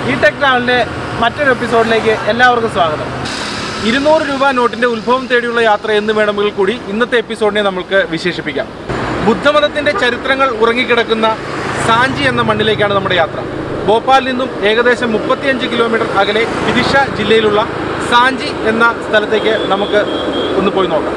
ഈ ടെക് ട്രാവലിൻ്റെ മറ്റൊരു എപ്പിസോഡിലേക്ക് എല്ലാവർക്കും സ്വാഗതം ഇരുന്നൂറ് രൂപ നോട്ടിന്റെ ഉത്ഭവം തേടിയുള്ള യാത്ര എന്ന് വേണമെങ്കിൽ കൂടി ഇന്നത്തെ എപ്പിസോഡിനെ നമുക്ക് വിശേഷിപ്പിക്കാം ബുദ്ധമതത്തിന്റെ ചരിത്രങ്ങൾ ഉറങ്ങിക്കിടക്കുന്ന സാഞ്ചി എന്ന മണ്ണിലേക്കാണ് നമ്മുടെ യാത്ര ഭോപ്പാലിൽ നിന്നും ഏകദേശം മുപ്പത്തിയഞ്ച് കിലോമീറ്റർ അകലെ വിദിഷ ജില്ലയിലുള്ള സാഞ്ചി എന്ന സ്ഥലത്തേക്ക് നമുക്ക് ഒന്ന് പോയി നോക്കാം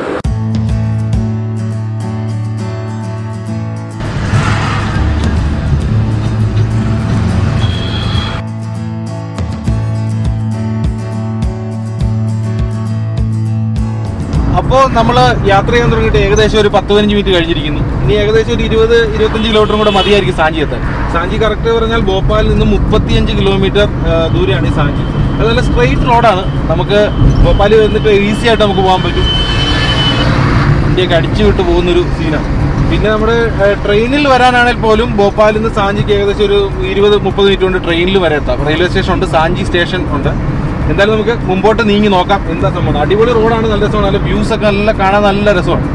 അപ്പോൾ നമ്മൾ യാത്ര ചെയ്യാൻ തുടങ്ങിയിട്ട് ഏകദേശം ഒരു പത്ത് പതിനഞ്ച് മിനിറ്റ് കഴിഞ്ഞിരിക്കുന്നു ഇനി ഏകദേശം ഒരു ഇരുപത് ഇരുപത്തഞ്ച് കിലോമീറ്റർ കൂടെ മതിയായിരിക്കും സാഞ്ചി എത്താൻ സാഞ്ചി കറക്റ്റ് പറഞ്ഞാൽ ഭോപ്പാലിൽ നിന്ന് മുപ്പത്തിയഞ്ച് കിലോമീറ്റർ ദൂരെയാണ് ഈ സാഞ്ചി അത് നല്ല സ്ട്രെയിറ്റ് റോഡാണ് നമുക്ക് ഭോപ്പാലിൽ വന്നിട്ട് ഈസി ആയിട്ട് നമുക്ക് പോകാൻ പറ്റും ഇന്ത്യയൊക്കെ അടിച്ചു വിട്ട് പോകുന്നൊരു സീനാണ് പിന്നെ നമ്മുടെ ട്രെയിനിൽ വരാനാണെങ്കിൽ പോലും ഭോപ്പാലിൽ നിന്ന് സാഞ്ചിക്ക് ഏകദേശം ഒരു ഇരുപത് മുപ്പത് മിനിറ്റ് കൊണ്ട് ട്രെയിനിൽ വരെ എത്താം റെയിൽവേ സ്റ്റേഷൻ ഉണ്ട് സാഞ്ചി സ്റ്റേഷൻ ഉണ്ട് എന്തായാലും നമുക്ക് മുമ്പോട്ട് നീങ്ങി നോക്കാം എന്താ സംഭവം അടിപൊളി റോഡാണ് നല്ല രസമാണ് നല്ല വ്യൂസ് ഒക്കെ നല്ല കാണാൻ നല്ല രസമാണ്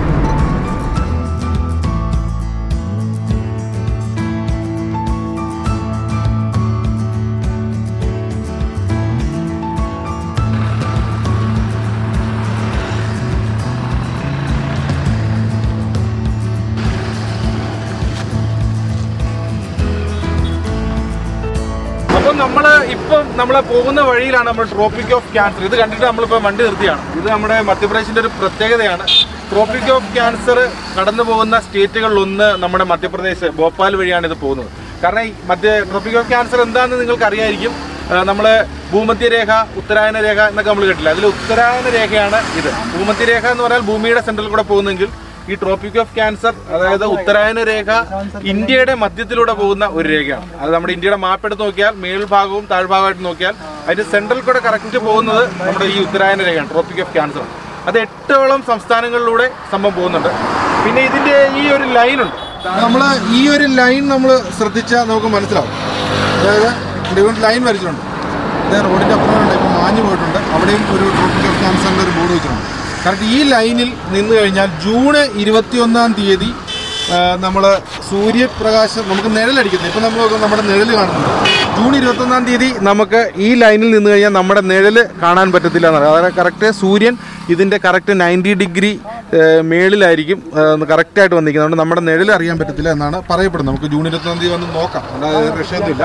അപ്പം നമ്മൾ ഇപ്പം നമ്മൾ പോകുന്ന വഴിയിലാണ് നമ്മൾ ട്രോപ്പിക് ഓഫ് ക്യാൻസർ ഇത് കണ്ടിട്ട് നമ്മളിപ്പോൾ വണ്ടി നിർത്തിയാണ് ഇത് നമ്മുടെ മധ്യപ്രദേശിൻ്റെ ഒരു പ്രത്യേകതയാണ് ട്രോപ്പിക് ഓഫ് ക്യാൻസർ കടന്നു പോകുന്ന സ്റ്റേറ്റുകളിലൊന്ന് നമ്മുടെ മധ്യപ്രദേശ് ഭോപ്പാൽ വഴിയാണ് ഇത് പോകുന്നത് കാരണം ഈ മധ്യ ട്രോപ്പിക് ഓഫ് ക്യാൻസർ എന്താണെന്ന് നിങ്ങൾക്ക് അറിയായിരിക്കും നമ്മൾ ഭൂമധ്യരേഖ ഉത്തരായന രേഖ എന്നൊക്കെ നമ്മൾ കേട്ടില്ല അതിൽ ഉത്തരായന രേഖയാണ് ഇത് ഭൂമധ്യരേഖ എന്ന് പറഞ്ഞാൽ ഭൂമിയുടെ സെൻട്രൽ കൂടെ പോകുന്നെങ്കിൽ ഈ ട്രോപ്പിക് ഓഫ് ക്യാൻസർ അതായത് ഉത്തരായന രേഖ ഇന്ത്യയുടെ മധ്യത്തിലൂടെ പോകുന്ന ഒരു രേഖയാണ് അത് നമ്മുടെ ഇന്ത്യയുടെ മാപ്പ് എടുത്ത് നോക്കിയാൽ മേൽഭാഗവും താഴ്ഭാഗമായിട്ട് നോക്കിയാൽ അതിന്റെ സെൻട്രൽ കൂടെ കറക്റ്റ് പോകുന്നത് നമ്മുടെ ഈ ഉത്തരായന രേഖയാണ് ട്രോപ്പിക് ഓഫ് ക്യാൻസർ അത് എട്ടോളം സംസ്ഥാനങ്ങളിലൂടെ സംഭവം പോകുന്നുണ്ട് പിന്നെ ഇതിന്റെ ഈ ഒരു ലൈൻ ഉണ്ട് നമ്മൾ ഈ ഒരു ലൈൻ നമ്മൾ ശ്രദ്ധിച്ചാൽ നമുക്ക് മനസ്സിലാവും അതായത് ഇവിടെ ലൈൻ വരച്ചിട്ടുണ്ട് അതായത് റോഡിൻ്റെ അപ്പുറമുണ്ട് ഇപ്പോൾ മാഞ്ഞു പോയിട്ടുണ്ട് അവിടെയും ഒരു ട്രോപ്പിക് ഓഫ് ക്യാൻസറിൻ്റെ ഒരു ബോർഡ് വെച്ചിട്ടുണ്ട് കറക്റ്റ് ഈ ലൈനിൽ നിന്ന് കഴിഞ്ഞാൽ ജൂണ് ഇരുപത്തിയൊന്നാം തീയതി നമ്മൾ സൂര്യപ്രകാശം നമുക്ക് നിഴലടിക്കുന്നത് ഇപ്പം നമ്മൾ നോക്കുമ്പോൾ നമ്മുടെ നിഴൽ കാണുന്നുണ്ട് ജൂൺ ഇരുപത്തൊന്നാം തീയതി നമുക്ക് ഈ ലൈനിൽ നിന്ന് കഴിഞ്ഞാൽ നമ്മുടെ നിഴല് കാണാൻ പറ്റത്തില്ല എന്നാണ് അതായത് കറക്റ്റ് സൂര്യൻ ഇതിന്റെ കറക്റ്റ് നയൻറ്റി ഡിഗ്രി മേളിലായിരിക്കും കറക്റ്റായിട്ട് വന്നിരിക്കുന്നത് അതുകൊണ്ട് നമ്മുടെ നിഴൽ അറിയാൻ പറ്റത്തില്ല എന്നാണ് പറയപ്പെടുന്നത് നമുക്ക് ജൂൺ ഇരുപത്തൊന്നാം തീയതി വന്ന് നോക്കാം അല്ലാതെ രക്ഷയൊന്നുമില്ല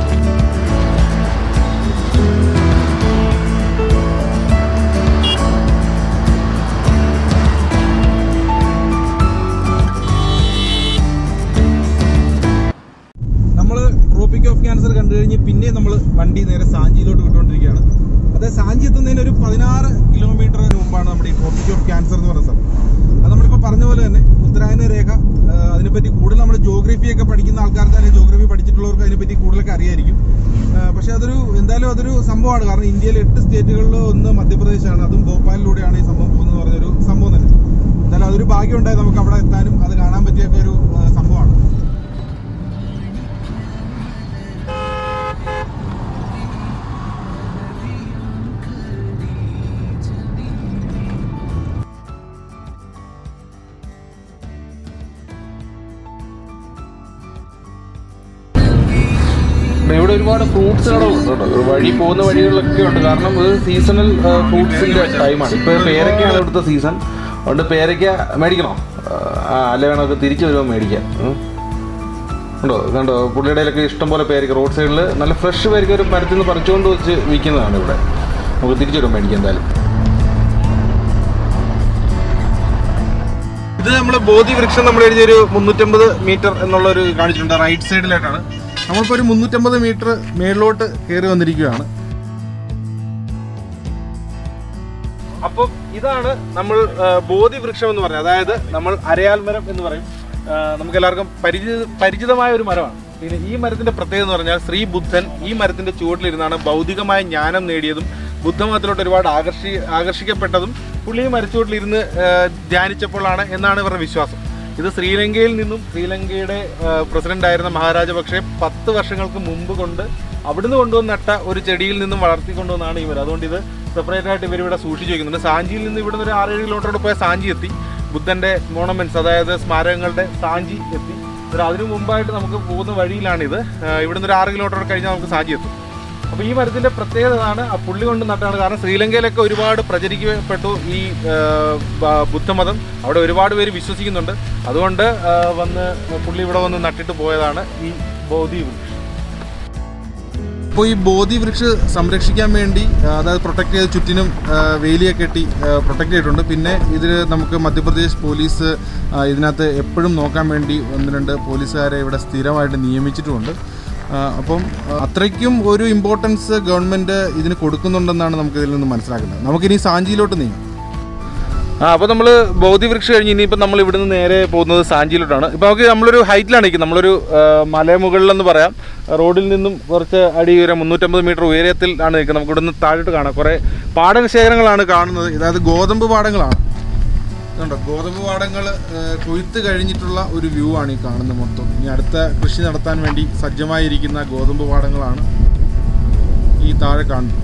നമ്മൾ ട്രോപ്പിക് ഓഫ് ക്യാൻസർ കണ്ടു കഴിഞ്ഞ് പിന്നെ നമ്മൾ വണ്ടി നേരെ സാഞ്ചിയിലോട്ട് വിട്ടുകൊണ്ടിരിക്കുകയാണ് അതായത് സാഞ്ചി എത്തുന്നതിന് ഒരു പതിനാറ് കിലോമീറ്റർ മുമ്പാണ് നമ്മുടെ ഈ ട്രോപ്പിക് ഓഫ് ക്യാൻസർ എന്ന് പറയുന്ന സ്ഥലം അത് നമ്മളിപ്പോൾ പറഞ്ഞ പോലെ തന്നെ ഉത്തരായന രേഖ ആ, അതിനെപ്പറ്റി കൂടുതൽ നമ്മൾ ജോഗ്രഫി ഒക്കെ പഠിക്കുന്ന ആൾക്കാർക്ക് അല്ലെങ്കിൽ ജോഗ്രഫി പഠിച്ചിട്ടുള്ളവർക്ക് അതിനെപ്പറ്റി കൂടുതലൊക്കെ അറിയായിരിക്കും ആ, പക്ഷേ അതൊരു എന്തായാലും അതൊരു സംഭവമാണ് കാരണം ഇന്ത്യയിലെ എട്ട് സ്റ്റേറ്റുകളിൽ ഒന്ന് മധ്യപ്രദേശാണ് അതും ഭോപ്പാലിലൂടെയാണ് ഈ സംഭവം പോകുന്നത് പറഞ്ഞൊരു സംഭവം തന്നെ എന്തായാലും അതൊരു ഭാഗ്യം ഉണ്ടായി നമുക്ക് അവിടെ എത്താനും അത് കാണാൻ പറ്റിയൊക്കെ ഒരു ആ, സംഭവമാണ് ഇവിടെ ഒരുപാട് ഫ്രൂട്ട്സ് കടകളുണ്ട് കേട്ടോ ഒരു വഴി പോകുന്ന വഴികളിലൊക്കെ ഉണ്ട് കാരണം ഇത് സീസണൽ ഫ്രൂട്ട്സിന്റെ ടൈമാണ് ഇപ്പൊ പേരയ്ക്കാണ് ഇവിടുത്തെ സീസൺ അതുകൊണ്ട് പേരയ്ക്ക മേടിക്കണോ ആ അല്ല വേണമൊക്കെ തിരിച്ചു വരുമ്പോൾ മേടിക്കാം ഉം. ഉണ്ടോ കണ്ടോ പുള്ളിയുടെ ഇടയിലൊക്കെ ഇഷ്ടം പോലെ പേരയ്ക്ക റോഡ് സൈഡിൽ നല്ല ഫ്രഷ് പേരയ്ക്ക ഒരു മരത്തിൽ നിന്ന് പറിച്ചുകൊണ്ട് വെച്ച് വിൽക്കുന്നതാണ് ഇവിടെ നമുക്ക് തിരിച്ചു വരുമ്പോൾ മേടിക്കാം എന്തായാലും ഇത് നമ്മുടെ ബോധി വൃക്ഷം നമ്മൾ എഴുതിയൊരു മുന്നൂറ്റമ്പത് മീറ്റർ എന്നുള്ള ഒരു കാണിച്ചിട്ടുണ്ട് റൈറ്റ് സൈഡിലായിട്ടാണ് നമ്മളിപ്പോൾ ഒരു മുന്നൂറ്റമ്പത് മീറ്റർ മേളിലോട്ട് കയറി വന്നിരിക്കുകയാണ് അപ്പം ഇതാണ് നമ്മൾ ആ, ബോധി വൃക്ഷം എന്ന് പറഞ്ഞത് അതായത് നമ്മൾ അരയാൽ മരം എന്ന് പറയും ആ, നമുക്ക് എല്ലാവർക്കും പരിചിത പരിചിതമായ ഒരു മരമാണ് പിന്നെ ഈ മരത്തിന്റെ പ്രത്യേകത എന്ന് പറഞ്ഞാൽ ശ്രീ ബുദ്ധൻ ഈ മരത്തിന്റെ ചുവട്ടിലിരുന്നാണ് ഭൗതികമായ ജ്ഞാനം നേടിയതും ബുദ്ധമതത്തിലോട്ട് ഒരുപാട് ആകർഷി ആകർഷിക്കപ്പെട്ടതും പുള്ളി ഈ മരച്ചുവട്ടിലിരുന്ന് ആ, ധ്യാനിച്ചപ്പോഴാണ് എന്നാണ് ഇവരുടെ വിശ്വാസം ഇത് ശ്രീലങ്കയിൽ നിന്നും ശ്രീലങ്കയുടെ പ്രസിഡന്റ് ആയിരുന്ന മഹാരാജപക്ഷെ പത്ത് വർഷങ്ങൾക്ക് മുമ്പ് കൊണ്ട് അവിടുന്ന് കൊണ്ടുവന്ന് നട്ട ഒരു ചെടിയിൽ നിന്നും വളർത്തിക്കൊണ്ടുവന്നാണ് ഇവർ അതുകൊണ്ട് ഇത് സെപ്പറേറ്റ് ആയിട്ട് ഇവർ ഇവിടെ സൂക്ഷിച്ചു വെക്കുന്നുണ്ട് സാഞ്ചിയിൽ നിന്ന് ഇവിടുന്ന് ഒരു ആറേഴ് കിലോമീറ്റർ പോയ സാഞ്ചി എത്തി ബുദ്ധന്റെ മോണമെന്റ്സ് അതായത് സ്മാരകങ്ങളുടെ സാഞ്ചി എത്തി ഒരു അതിനു മുമ്പായിട്ട് നമുക്ക് പോകുന്ന വഴിയിലാണിത് ആ, ഇവിടുന്ന് ഒരു ആറ് കിലോമീറ്റർ കഴിഞ്ഞാൽ നമുക്ക് സാഞ്ചി എത്തും അപ്പോൾ ഈ മരത്തിൻ്റെ പ്രത്യേകത അതാണ് ആ പുള്ളി കൊണ്ട് നട്ടാണ് കാരണം ശ്രീലങ്കയിലൊക്കെ ഒരുപാട് പ്രചരിക്കപ്പെട്ടു ഈ ആ, ബ- ബുദ്ധമതം അവിടെ ഒരുപാട് പേര് വിശ്വസിക്കുന്നുണ്ട് അതുകൊണ്ട് ആ, വന്ന് പുള്ളി ഇവിടെ വന്ന് നട്ടിട്ട് പോയതാണ് ഈ ബോധി വൃക്ഷം അപ്പോൾ ഈ ബോധി വൃക്ഷ സംരക്ഷിക്കാൻ വേണ്ടി ആ, അതായത് പ്രൊട്ടക്ട് ചെയ്ത് ചുറ്റിനും ആ, വേലിയൊക്കെ കെട്ടി പ്രൊട്ടക്ട് ചെയ്തിട്ടുണ്ട് പിന്നെ ഇതിൽ നമുക്ക് മധ്യപ്രദേശ് പോലീസ് ആ, ഇതിനകത്ത് എപ്പോഴും നോക്കാൻ വേണ്ടി ഒന്ന് രണ്ട് പോലീസുകാരെ ഇവിടെ സ്ഥിരമായിട്ട് നിയമിച്ചിട്ടുമുണ്ട് ആ, അപ്പം ആ, അത്രയ്ക്കും ഒരു ഇമ്പോർട്ടൻസ് ഗവൺമെൻറ് ഇതിന് കൊടുക്കുന്നുണ്ടെന്നാണ് നമുക്ക് ഇതിൽ നിന്ന് മനസ്സിലാക്കുന്നത് നമുക്കിനി സാഞ്ചിയിലോട്ട് നീങ്ങാം ആ അപ്പോൾ നമ്മൾ ബോധി വൃക്ഷം കഴിഞ്ഞ് ഇനിയിപ്പോൾ നമ്മൾ ഇവിടുന്ന് നേരെ പോകുന്നത് സാഞ്ചിയിലോട്ടാണ് ഇപ്പോൾ നമുക്ക് നമ്മളൊരു ഹൈറ്റിലാണ് നിൽക്കുന്നത് നമ്മളൊരു ആ, മലമുകളിലെന്ന് പറയാം റോഡിൽ നിന്നും കുറച്ച് അടി ഉയരം മുന്നൂറ്റമ്പത് മീറ്റർ ഉയരത്തിൽ ആണ് നിൽക്കുന്നത് നമുക്ക് ഇവിടുന്ന് താഴോട്ട് കാണാം കുറേ പാടശേഖരങ്ങളാണ് കാണുന്നത് അതായത് ഗോതമ്പ് പാടങ്ങളാണ് ഇതുണ്ടോ ഗോതമ്പ് പാടങ്ങൾ കൊയ്ത്ത് കഴിഞ്ഞിട്ടുള്ള ഒരു വ്യൂ ആണ് ഈ കാണുന്നത് മൊത്തം ഇനി അടുത്ത കൃഷി നടത്താൻ വേണ്ടി സജ്ജമായിരിക്കുന്ന ഗോതമ്പ് പാടങ്ങളാണ് ഈ താഴെ കാണുന്നത്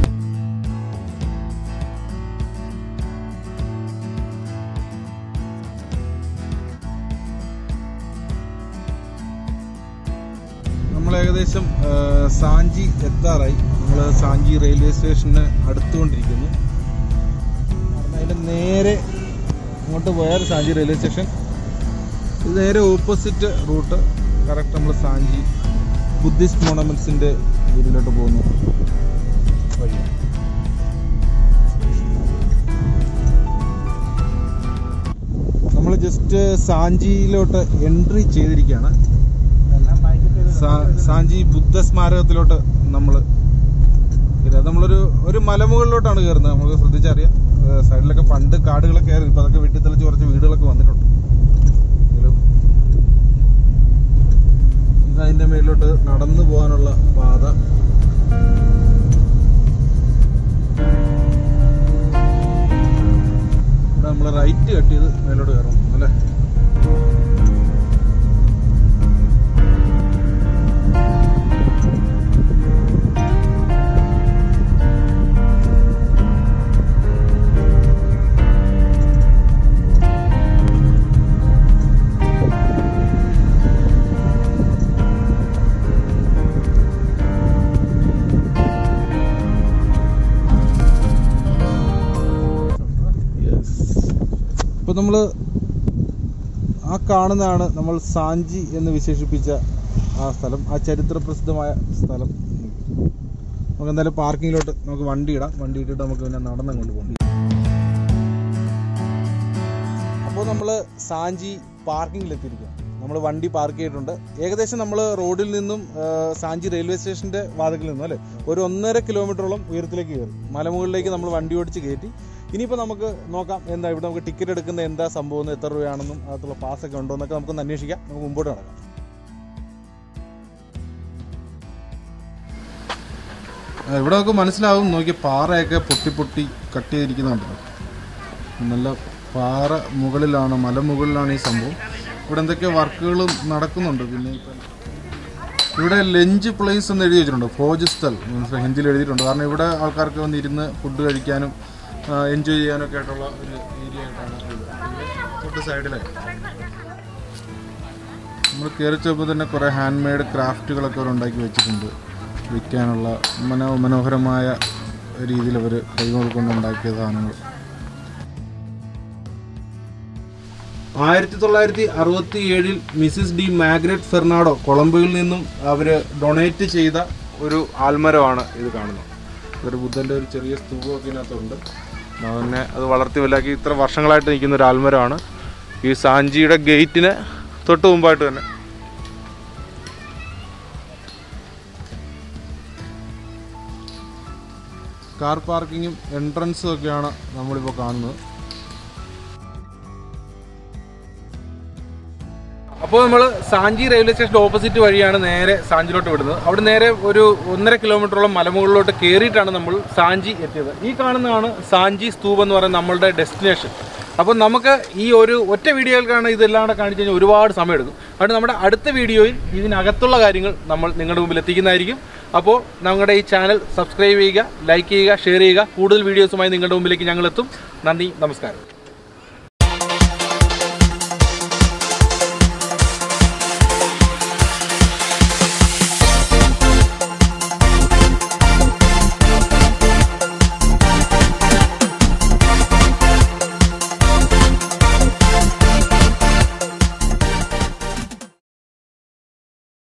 നമ്മൾ ഏകദേശം ആ, സാഞ്ചി എത്താറായി നമ്മൾ സാഞ്ചി റെയിൽവേ സ്റ്റേഷന് അടുത്തുകൊണ്ടിരിക്കുന്നു കാരണം അതിൻ്റെ നേരെ അങ്ങോട്ട് പോയാൽ സാഞ്ചി റെയിൽവേ സ്റ്റേഷൻ ഇത് നേരെ ഓപ്പോസിറ്റ് റൂട്ട് കറക്റ്റ് നമ്മൾ സാഞ്ചി ബുദ്ധിസ്റ്റ് മോണമെന്റ്സിൻ്റെ ഇതിലോട്ട് പോകുന്നു വഴിയാണ് നമ്മൾ ജസ്റ്റ് സാഞ്ചിയിലോട്ട് എൻട്രി ചെയ്തിരിക്കുകയാണ് സാ- സാഞ്ചി ബുദ്ധ സ്മാരകത്തിലോട്ട് നമ്മൾ അത് നമ്മളൊരു ഒരു മലമുകളിലോട്ടാണ് കയറുന്നത് നമുക്ക് ശ്രദ്ധിച്ചറിയാം ഏഹ് സൈഡിലൊക്കെ പണ്ട് കാടുകളൊക്കെ ആയിരുന്നു ഇപ്പൊ അതൊക്കെ വെട്ടിത്തെളിച്ച് കുറച്ച് വീടുകളൊക്കെ വന്നിട്ടുണ്ട് എങ്കിലും ഇത് അതിന്റെ മേലിലോട്ട് നടന്നു പോകാനുള്ള പാത ഇവിടെ നമ്മൾ റൈറ്റ് കട്ട് ചെയ്ത് മേലോട്ട് കയറണം അല്ലേ ഇപ്പൊ നമ്മള് ആ കാണുന്നതാണ് നമ്മൾ സാഞ്ചി എന്ന് വിശേഷിപ്പിച്ച ആ സ്ഥലം ആ ചരിത്ര പ്രസിദ്ധമായ സ്ഥലം നമുക്ക് എന്തായാലും പാർക്കിങ്ങിലോട്ട് നമുക്ക് വണ്ടി ഇടാം വണ്ടി ഇട്ടിട്ട് നമുക്ക് പിന്നെ നടന്നങ്ങോട്ട് പോകണം അപ്പോൾ നമ്മൾ സാഞ്ചി പാർക്കിങ്ങിൽ എത്തിയിരിക്കുകയാണ് നമ്മൾ വണ്ടി പാർക്ക് ചെയ്തിട്ടുണ്ട് ഏകദേശം നമ്മൾ റോഡിൽ നിന്നും ആ, സാഞ്ചി റെയിൽവേ സ്റ്റേഷന്റെ വാതിക്കൽ നിന്നും അല്ലേ ഒരു ഒന്നര കിലോമീറ്ററോളം ഉയരത്തിലേക്ക് കയറി മലമുകളിലേക്ക് നമ്മൾ വണ്ടി ഓടിച്ച് കയറ്റി ഇനിയിപ്പോൾ നമുക്ക് നോക്കാം എന്താ ഇവിടെ നമുക്ക് ടിക്കറ്റ് എടുക്കുന്ന എന്താ സംഭവം എന്ന് എത്ര രൂപയാണെന്നും അതിലുള്ള പാസ്സൊക്കെ ഉണ്ടോ എന്നൊക്കെ നമുക്കൊന്ന് അന്വേഷിക്കാം നമുക്ക് മുമ്പോട്ട് നടക്കാം ഇവിടെ നമുക്ക് മനസ്സിലാവും നോക്കിയ പാറയൊക്കെ പൊട്ടി പൊട്ടി കട്ട് ചെയ്തിരിക്കുന്നുണ്ടല്ലോ നല്ല പാറ മുകളിലാണ് മലമുകളിലാണ് ഈ സംഭവം ഇവിടെ എന്തൊക്കെ വർക്കുകളും നടക്കുന്നുണ്ട് പിന്നെ ഇപ്പം ഇവിടെ ലഞ്ച് പ്ലേസ് എന്ന് എഴുതി വെച്ചിട്ടുണ്ട് ഭോജ് സ്ഥൽ മനസ്സിലായി ഹിന്ദിയിൽ എഴുതിയിട്ടുണ്ട് കാരണം ഇവിടെ ആൾക്കാർക്ക് വന്ന് ഇരുന്ന് ഫുഡ് കഴിക്കാനും എൻജോയ് ചെയ്യാനും ഒക്കെ ആയിട്ടുള്ള ഒരു ഏരിയ ആയിട്ടാണ് ഇത് തൊട്ട് സൈഡിലായി നമ്മൾ കയറി ചെന്നപ്പോൾ തന്നെ കുറേ ഹാൻഡ് മെയ്ഡ് ക്രാഫ്റ്റുകളൊക്കെ അവർ ഉണ്ടാക്കി വെച്ചിട്ടുണ്ട് വിൽക്കാനുള്ള മനോ മനോഹരമായ രീതിയിൽ അവർ കൈകൾ കൊണ്ട് ഉണ്ടാക്കിയ സാധനങ്ങൾ ആയിരത്തി തൊള്ളായിരത്തി അറുപത്തി ഏഴിൽ മിസിസ് ഡി മാഗ്രറ്റ് ഫെർണാഡോ കൊളംബോയിൽ നിന്നും അവർ ഡൊണേറ്റ് ചെയ്ത ഒരു ആൽമരമാണ് ഇത് കാണുന്നത് ഒരു ബുദ്ധൻ്റെ ഒരു ചെറിയ സ്തൂപമൊക്കെ ഇതിനകത്തുണ്ട് പിന്നെ അത് വളർത്തി വലുതാക്കി ഇത്ര വർഷങ്ങളായിട്ട് നിൽക്കുന്ന ഒരു ആൽമരമാണ് ഈ സാഞ്ചിയുടെ ഗേറ്റിന് തൊട്ട് മുമ്പായിട്ട് തന്നെ കാർ പാർക്കിങ്ങും എൻട്രൻസും ഒക്കെയാണ് നമ്മളിപ്പോൾ കാണുന്നത് അപ്പോൾ നമ്മൾ സാഞ്ചി റെയിൽവേ സ്റ്റേഷൻ്റെ ഓപ്പോസിറ്റ് വഴിയാണ് നേരെ സാഞ്ചിലോട്ട് വിടുന്നത് അവിടെ നേരെ ഒരു ഒന്നര കിലോമീറ്ററോളം മലമുകളിലോട്ട് കയറിയിട്ടാണ് നമ്മൾ സാഞ്ചി എത്തിയത് ഈ കാണുന്നതാണ് സാഞ്ചി സ്തൂപ് എന്ന് പറയുന്ന നമ്മളുടെ ഡെസ്റ്റിനേഷൻ അപ്പോൾ നമുക്ക് ഈ ഒരു ഒറ്റ വീഡിയോയിൽക്കാണ് ഇതെല്ലാം കൂടെ കാണിച്ചു കഴിഞ്ഞാൽ ഒരുപാട് സമയം എടുക്കും അതുകൊണ്ട് നമ്മുടെ അടുത്ത വീഡിയോയിൽ ഇതിനകത്തുള്ള കാര്യങ്ങൾ നമ്മൾ നിങ്ങളുടെ മുമ്പിൽ എത്തിക്കുന്നതായിരിക്കും അപ്പോൾ നമ്മുടെ ഈ ചാനൽ സബ്സ്ക്രൈബ് ചെയ്യുക ലൈക്ക് ചെയ്യുക ഷെയർ ചെയ്യുക കൂടുതൽ വീഡിയോസുമായി നിങ്ങളുടെ മുമ്പിലേക്ക് ഞങ്ങൾ എത്തും നന്ദി നമസ്കാരം